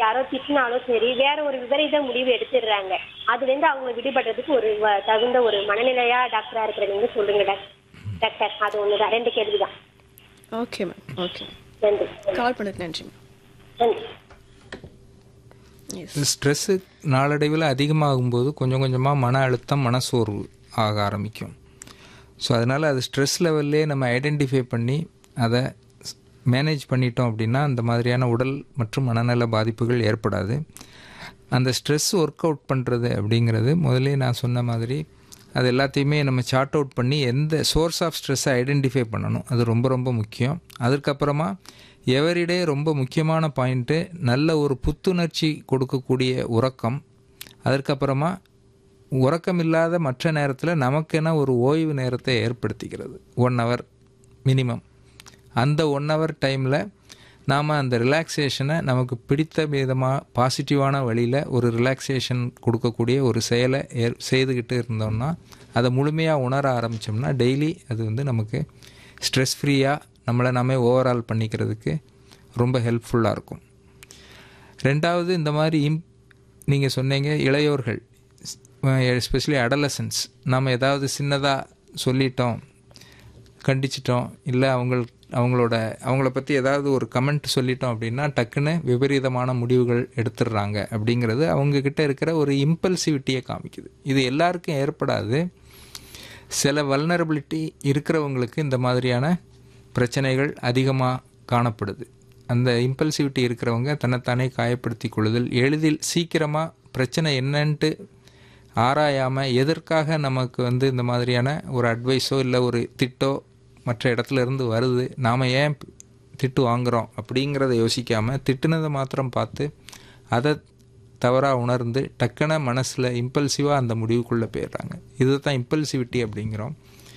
யாரோ திட்டினாலும் சரி வேற ஒரு விபரீத முடிவு எடுத்துடுறாங்க அதுல இருந்து அவங்க விடுபடுறதுக்கு ஒரு வ- தகுந்த ஒரு மனநிலையா டாக்டரா இருக்கிற நீங்க சொல்லுங்க டாக்- டாக்டர் அது ஒண்ணுதான் ரெண்டு கேள்விதான் ஓகே மேம் ஓகே நன்றி கால் பண்ணதுக்கு நன்றி மேம் நன்றி எஸ் ஸ்ட்ரெஸ்ஸு நாளடைவில் அதிகமாகும்போது கொஞ்சம் கொஞ்சமாக மன அழுத்தம் மனசோர்வு ஆக ஆரம்பிக்கும் ஸோ அதனால் அது ஸ்ட்ரெஸ் லெவல்லே நம்ம ஐடென்டிஃபை பண்ணி அதை மேனேஜ் பண்ணிட்டோம் அப்படின்னா அந்த மாதிரியான உடல் மற்றும் மனநல பாதிப்புகள் ஏற்படாது அந்த ஸ்ட்ரெஸ் ஒர்க் அவுட் பண்ணுறது அப்படிங்கிறது முதல்ல நான் சொன்ன மாதிரி அது எல்லாத்தையுமே நம்ம சார்ட் அவுட் பண்ணி எந்த சோர்ஸ் ஆஃப் ஸ்ட்ரெஸ்ஸை ஐடென்டிஃபை பண்ணணும் அது ரொம்ப ரொம்ப முக்கியம் அதுக்கப்புறமா எவரிடே ரொம்ப முக்கியமான பாயிண்ட்டு நல்ல ஒரு புத்துணர்ச்சி கொடுக்கக்கூடிய உறக்கம் அதற்கப்புறமா உறக்கம் இல்லாத மற்ற நேரத்தில் நமக்கென ஒரு ஓய்வு நேரத்தை ஏற்படுத்திக்கிறது ஒன் ஹவர் மினிமம் அந்த ஒன் ஹவர் டைமில் நாம் அந்த ரிலாக்ஸேஷனை நமக்கு பிடித்த விதமாக பாசிட்டிவான வழியில் ஒரு ரிலாக்ஸேஷன் கொடுக்கக்கூடிய ஒரு செயலை ஏற் செய்துக்கிட்டு இருந்தோம்னா அதை முழுமையாக உணர ஆரம்பித்தோம்னா டெய்லி அது வந்து நமக்கு ஸ்ட்ரெஸ் ஃப்ரீயாக நம்மளை நாமே ஓவரால் பண்ணிக்கிறதுக்கு ரொம்ப ஹெல்ப்ஃபுல்லாக இருக்கும் ரெண்டாவது இந்த மாதிரி இம் நீங்கள் சொன்னீங்க இளையோர்கள் எஸ்பெஷலி அடலசன்ஸ் நம்ம ஏதாவது சின்னதாக சொல்லிட்டோம் கண்டிச்சிட்டோம் இல்லை அவங்க அவங்களோட அவங்கள பற்றி ஏதாவது ஒரு கமெண்ட் சொல்லிட்டோம் அப்படின்னா டக்குன்னு விபரீதமான முடிவுகள் எடுத்துடுறாங்க அப்படிங்கிறது அவங்கக்கிட்ட இருக்கிற ஒரு இம்பல்சிவிட்டியை காமிக்குது இது எல்லாருக்கும் ஏற்படாது சில வல்னரபிலிட்டி இருக்கிறவங்களுக்கு இந்த மாதிரியான பிரச்சனைகள் அதிகமாக காணப்படுது அந்த இம்பல்சிவிட்டி இருக்கிறவங்க தன்னைத்தானே காயப்படுத்தி கொள்ளுதல் எளிதில் சீக்கிரமாக பிரச்சனை என்னன்ட்டு ஆராயாமல் எதற்காக நமக்கு வந்து இந்த மாதிரியான ஒரு அட்வைஸோ இல்லை ஒரு திட்டோ மற்ற இடத்துல இருந்து வருது நாம் ஏன் திட்டு வாங்குகிறோம் அப்படிங்கிறத யோசிக்காமல் திட்டுனதை மாத்திரம் பார்த்து அதை தவறாக உணர்ந்து டக்குன மனசில் இம்பல்சிவாக அந்த முடிவுக்குள்ளே போயிடுறாங்க இது தான் இம்பல்சிவிட்டி அப்படிங்கிறோம்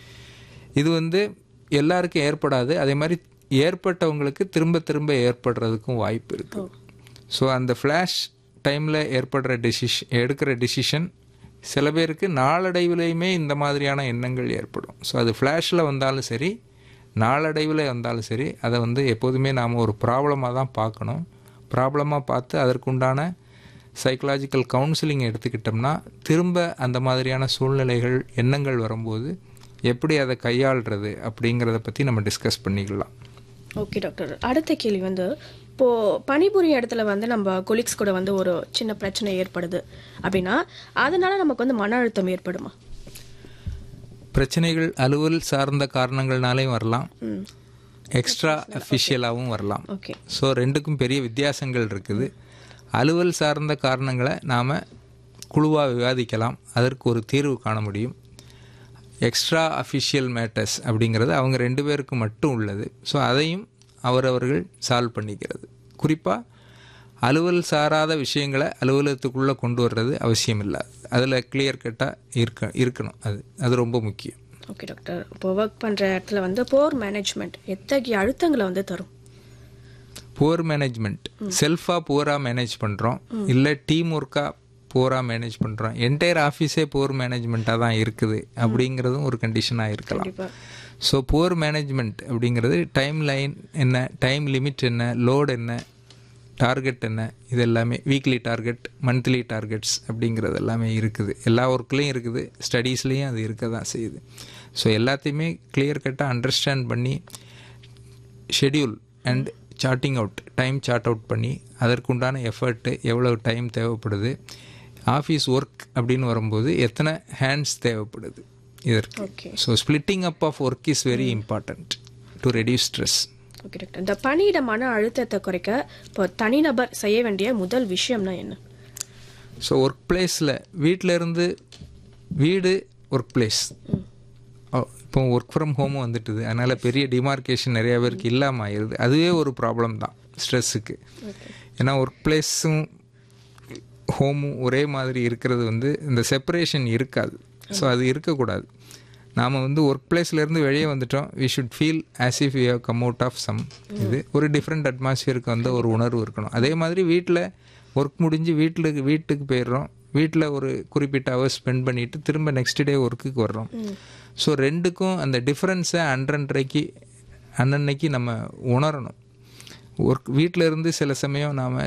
இது வந்து எல்லாருக்கும் ஏற்படாது அதே மாதிரி ஏற்பட்டவங்களுக்கு திரும்ப திரும்ப ஏற்படுறதுக்கும் வாய்ப்பு இருக்குது ஸோ அந்த ஃப்ளாஷ் டைமில் ஏற்படுற டெசிஷன் எடுக்கிற டிசிஷன் சில பேருக்கு நாளடைவிலையுமே இந்த மாதிரியான எண்ணங்கள் ஏற்படும் ஸோ அது ஃப்ளாஷில் வந்தாலும் சரி நாளடைவில் வந்தாலும் சரி அதை வந்து எப்போதுமே நாம் ஒரு ப்ராப்ளமாக தான் பார்க்கணும் ப்ராப்ளமாக பார்த்து அதற்குண்டான சைக்கலாஜிக்கல் கவுன்சிலிங் எடுத்துக்கிட்டோம்னா திரும்ப அந்த மாதிரியான சூழ்நிலைகள் எண்ணங்கள் வரும்போது எப்படி அதை கையாளுறது அப்படிங்கிறத பற்றி நம்ம டிஸ்கஸ் பண்ணிக்கலாம் ஓகே டாக்டர் அடுத்த கேள்வி வந்து இப்போ பணிபுரியும் இடத்துல வந்து நம்ம கொலீக்ஸ் கூட வந்து ஒரு சின்ன பிரச்சனை ஏற்படுது அப்படின்னா அதனால நமக்கு வந்து மன அழுத்தம் ஏற்படுமா பிரச்சனைகள் அலுவல் சார்ந்த காரணங்கள்னாலையும் வரலாம் எக்ஸ்ட்ரா அஃபிஷியலாகவும் வரலாம் ஓகே ஸோ ரெண்டுக்கும் பெரிய வித்தியாசங்கள் இருக்குது அலுவல் சார்ந்த காரணங்களை நாம் குழுவாக விவாதிக்கலாம் அதற்கு ஒரு தீர்வு காண முடியும் எக்ஸ்ட்ரா அஃபிஷியல் மேட்டர்ஸ் அப்படிங்கிறது அவங்க ரெண்டு பேருக்கு மட்டும் உள்ளது ஸோ அதையும் அவரவர்கள் சால்வ் பண்ணிக்கிறது குறிப்பாக அலுவல் சாராத விஷயங்களை அலுவலகத்துக்குள்ளே கொண்டு வர்றது அவசியம் இல்லை அதில் கிளியர் கட்டாக இருக்க இருக்கணும் அது அது ரொம்ப முக்கியம் ஓகே டாக்டர் இப்போ ஒர்க் பண்ணுற இடத்துல வந்து போர் மேனேஜ்மெண்ட் எத்தகைய அழுத்தங்களை வந்து தரும் புவர் மேனேஜ்மெண்ட் செல்ஃபாக புவராக மேனேஜ் பண்ணுறோம் இல்லை டீம் ஒர்க்காக புவராக மேனேஜ் பண்ணுறோம் என்டையர் ஆஃபீஸே புவர் மேனேஜ்மெண்ட்டாக தான் இருக்குது அப்படிங்கிறதும் ஒரு கண்டிஷனாக இருக்கலாம் கண்டிப்பாக ஸோ புவர் மேனேஜ்மெண்ட் அப்படிங்கிறது டைம் லைன் என்ன டைம் லிமிட் என்ன லோட் என்ன டார்கெட் என்ன இது எல்லாமே வீக்லி டார்கெட் மந்த்லி டார்கெட்ஸ் அப்படிங்கிறது எல்லாமே இருக்குது எல்லா ஒர்க்லேயும் இருக்குது ஸ்டடீஸ்லேயும் அது இருக்க தான் செய்யுது ஸோ எல்லாத்தையுமே கிளியர் கட்டாக அண்டர்ஸ்டாண்ட் பண்ணி schedule and sorting out time sort out பண்ணி அதற்குண்டான எஃபர்ட்டு எவ்வளோ டைம் தேவைப்படுது ஆஃபீஸ் ஒர்க் அப்படின்னு வரும்போது எத்தனை ஹேண்ட்ஸ் தேவைப்படுது இதற்கு Okay. So splitting up of work is very important to reduce stress okay doctor இந்த பணியிட மன அழுத்தத்தை குறைக்க இப்போ தனிநபர் செய்ய வேண்டிய முதல் விஷயம்னா என்ன ஸோ ஒர்க் பிளேஸில் வீட்டில் இருந்து வீடு ஒர்க் பிளேஸ் இப்போ ஒர்க் ஃப்ரம் ஹோமும் வந்துட்டுது அதனால் பெரிய டிமார்க்கேஷன் நிறைய பேருக்கு இல்லாமல் ஆயிடுது அதுவே ஒரு ப்ராப்ளம் தான் ஸ்ட்ரெஸ்ஸுக்கு ஏன்னா ஒர்க் பிளேஸும் ஹோமும் ஒரே மாதிரி இருக்கிறது வந்து இந்த செப்பரேஷன் இருக்காது ஸோ அது இருக்கக்கூடாது நாம் வந்து ஒர்க் பிளேஸ்லேருந்து வெளியே வந்துட்டோம் we should feel as if you have come out of some இது ஒரு டிஃப்ரெண்ட் அட்மாஸ்பியருக்கு வந்து ஒரு உணர்வு இருக்கணும் அதே மாதிரி வீட்டில் ஒர்க் முடிஞ்சு வீட்டில் வீட்டுக்கு போயிடுறோம் வீட்டில் ஒரு குறிப்பிட்ட ஹவர்ஸ் ஸ்பெண்ட் பண்ணிவிட்டு திரும்ப நெக்ஸ்ட் டே ஒர்க்குக்கு வர்றோம் ஸோ ரெண்டுக்கும் அந்த டிஃப்ரென்ஸை அன்றன்றைக்கு அன்னன்னைக்கு நம்ம உணரணும் ஒர்க் வீட்டில் இருந்து சில சமயம் நாம்